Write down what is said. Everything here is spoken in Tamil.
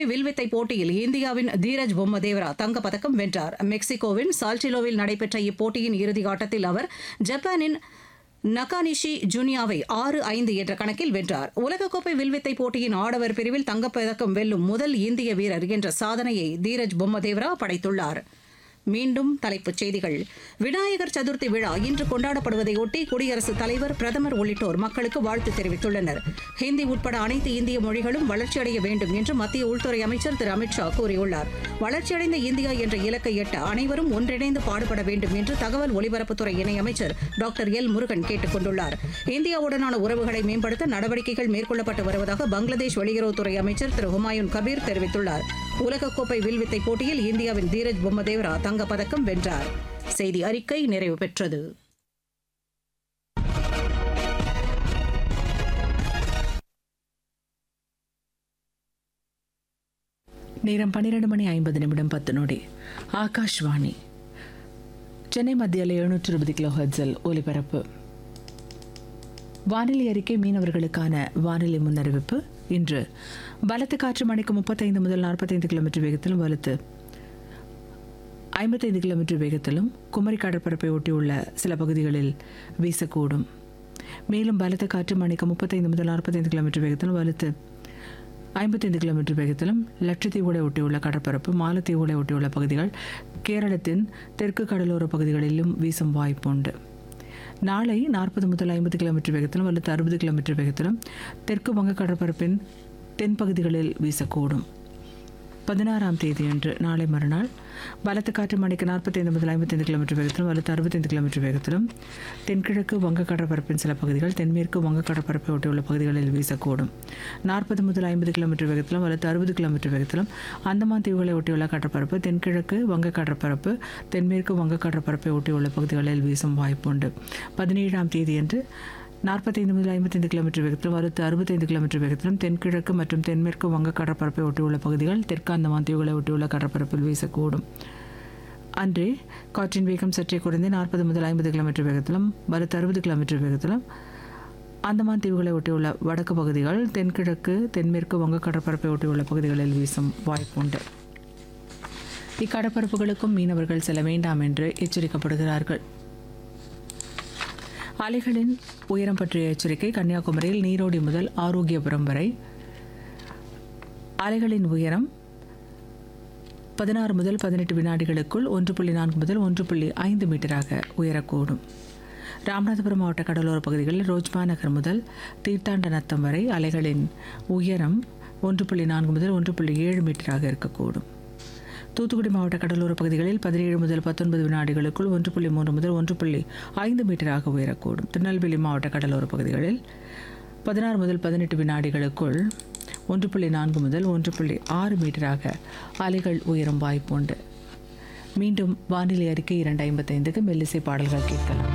வில்வித்தை போட்டியில் இந்தியாவின் தீரஜ் பொம்மதேவரா தங்கப்பதக்கம் வென்றார் மெக்சிகோவின் சால்டிலோவில் நடைபெற்ற இப்போட்டியின் இறுதி ஆட்டத்தில் அவர் ஜப்பானின் நகானிஷி ஜுனியாவை ஆறு ஐந்து என்ற கணக்கில் வென்றார் உலகக்கோப்பை வில்வித்தை போட்டியின் ஆடவர் பிரிவில் தங்கப்பதக்கம் வெல்லும் முதல் இந்திய வீரர் என்ற சாதனையை தீரஜ் பொம்மதேவரா படைத்துள்ளார் மீண்டும் தலைப்புச் செய்திகள் விநாயகர் சதுர்த்தி விழா இன்று கொண்டாடப்படுவதையொட்டி குடியரசுத் தலைவர் பிரதமர் உள்ளிட்டோர் மக்களுக்கு வாழ்த்து தெரிவித்துள்ளனர் ஹிந்தி உட்பட அனைத்து இந்திய மொழிகளும் வளர்ச்சியடைய வேண்டும் என்று மத்திய உள்துறை அமைச்சர் திரு அமித்ஷா கூறியுள்ளார் வளர்ச்சியடைந்த இந்தியா என்ற இலக்கை எட்ட அனைவரும் ஒன்றிணைந்து பாடுபட வேண்டும் என்று தகவல் ஒலிபரப்புத்துறை இணையமைச்சர் டாக்டர் எல் முருகன் கேட்டுக் கொண்டுள்ளார் இந்தியாவுடனான உறவுகளை மேம்படுத்த நடவடிக்கைகள் மேற்கொள்ளப்பட்டு வருவதாக பங்களாதேஷ் வெளியுறவுத்துறை அமைச்சர் திரு ஹுமாயூன் கபீர் தெரிவித்துள்ளார் உலகக்கோப்பை வில்வித்தை போட்டியில் இந்தியாவின் தீரஜ் பொம்மதேவரா தங்கப்பதக்கம் வென்றார் செய்தி அறிக்கை நிறைவு பெற்றது நேரம் பன்னிரண்டு மணி ஐம்பது நிமிடம் பத்து நொடி ஆகாஷ்வாணி சென்னை மத்தியில் எழுநூற்று இருபது கிலோ ஹெர்ட்ஸில் ஒலிபரப்பு வானிலை அறிக்கை மீனவர்களுக்கான வானிலை முன்னறிவிப்பு இன்று பலத்த காற்று மணிக்கு முப்பத்தைந்து முதல் நாற்பத்தைந்து கிலோமீட்டர் வேகத்திலும் வலுத்து ஐம்பத்தைந்து கிலோமீட்டர் வேகத்திலும் குமரி கடற்பரப்பை ஒட்டியுள்ள சில பகுதிகளில் வீசக்கூடும் மேலும் பலத்த காற்று மணிக்கு முப்பத்தைந்து முதல் நாற்பத்தைந்து கிலோமீட்டர் வேகத்திலும் வலுத்து ஐம்பத்தைந்து கிலோமீட்டர் வேகத்திலும் லட்சத்தீவுகளை ஒட்டியுள்ள கடற்பரப்பு மாலத்தீவுகளை ஒட்டியுள்ள பகுதிகள் கேரளத்தின் தெற்கு கடலோர பகுதிகளிலும் வீசும் வாய்ப்புண்டு நாளை நாற்பது முதல் ஐம்பது கிலோமீட்டர் வேகத்திலும் அல்லது அறுபது கிலோமீட்டர் வேகத்திலும் தெற்கு வங்க கடற்பரப்பின் தென்பகுதிகளில் வீசக்கூடும் பதினாறாம் தேதியன்று நாளை மறுநாள் பலத்த காற்று மணிக்கு நாற்பத்தைந்து முதல் ஐம்பத்தைந்து கிலோமீட்டர் வேகத்திலும் அல்லது அறுபத்தைந்து கிலோமீட்டர் வேகத்திலும் தென்கிழக்கு வங்க கடற்பரப்பின் சில பகுதிகள் தென்மேற்கு வங்க கடற்பரப்பை ஒட்டியுள்ள பகுதிகளில் வீசக்கூடும் நாற்பது முதல் ஐம்பது கிலோமீட்டர் வேகத்திலும் அல்லது அறுபது கிலோமீட்டர் வேகத்திலும் அந்தமான் தீவுகளை ஒட்டியுள்ள கடற்பரப்பு தென்கிழக்கு வங்க கடற்பரப்பு தென்மேற்கு வங்க கடற்பரப்பை ஒட்டியுள்ள பகுதிகளில் வீசும் வாய்ப்புண்டு பதினேழாம் தேதியன்று நாற்பத்தைந்து முதல் ஐம்பத்தைந்து கிலோமீட்டர் வேகத்திலும் அறுபத்து அறுபத்தைந்து கிலோமீட்டர் வேகத்திலும் தென்கிழக்கு மற்றும் தென்மேற்கு வங்க கடற்பரப்பை ஒட்டியுள்ள பகுதிகள் தெற்கு அந்தமான் தீவுகளை ஒட்டியுள்ள கடற்பரப்பில் வீசக்கூடும் அன்றே காற்றின் வேகம் சற்றே குறைந்து நாற்பது முதல் ஐம்பது கிலோமீட்டர் வேகத்திலும் வலுத்து அறுபது கிலோமீட்டர் வேகத்திலும் அந்தமான் தீவுகளை ஒட்டியுள்ள வடக்கு பகுதிகள் தென்கிழக்கு தென்மேற்கு வங்க கடற்பரப்பை ஒட்டியுள்ள பகுதிகளில் வீசும் வாய்ப்புண்டு இக்கடற்பரப்புகளுக்கும் மீனவர்கள் செல்ல வேண்டாம் என்று எச்சரிக்கப்படுகிறார்கள் அலைகளின் உயரம் பற்றிய எச்சரிக்கை கன்னியாகுமரியில் நீரோடி முதல் ஆரோக்கியபுரம் வரை அலைகளின் உயரம் பதினாறு முதல் பதினெட்டு வினாடிகளுக்குள் ஒன்று புள்ளி நான்கு முதல் ஒன்று புள்ளி ஐந்து மீட்டராக உயரக்கூடும் ராமநாதபுரம் மாவட்ட கடலோர பகுதிகளில் ரோஜ்மா நகர் முதல் தீர்த்தாண்ட நத்தம் வரை அலைகளின் உயரம் ஒன்று புள்ளி நான்கு முதல் ஒன்று புள்ளி ஏழு மீட்டராக இருக்கக்கூடும் தூத்துக்குடி மாவட்ட கடலோர பகுதிகளில் பதினேழு முதல் பத்தொன்பது வினாடிகளுக்குள் ஒன்று புள்ளி மூன்று முதல் ஒன்று புள்ளி ஐந்து மீட்டராக உயரக்கூடும் திருநெல்வேலி மாவட்ட கடலோர பகுதிகளில் பதினாறு முதல் பதினெட்டு வினாடிகளுக்குள் ஒன்று புள்ளி நான்கு முதல் ஒன்று புள்ளி ஆறு மீட்டராக அலைகள் உயரும் வாய்ப்புண்டு மீண்டும் வானிலை அறிக்கை இரண்டு ஐம்பத்தைந்துக்கு மெல்லிசை பாடல்கள் கேட்கலாம்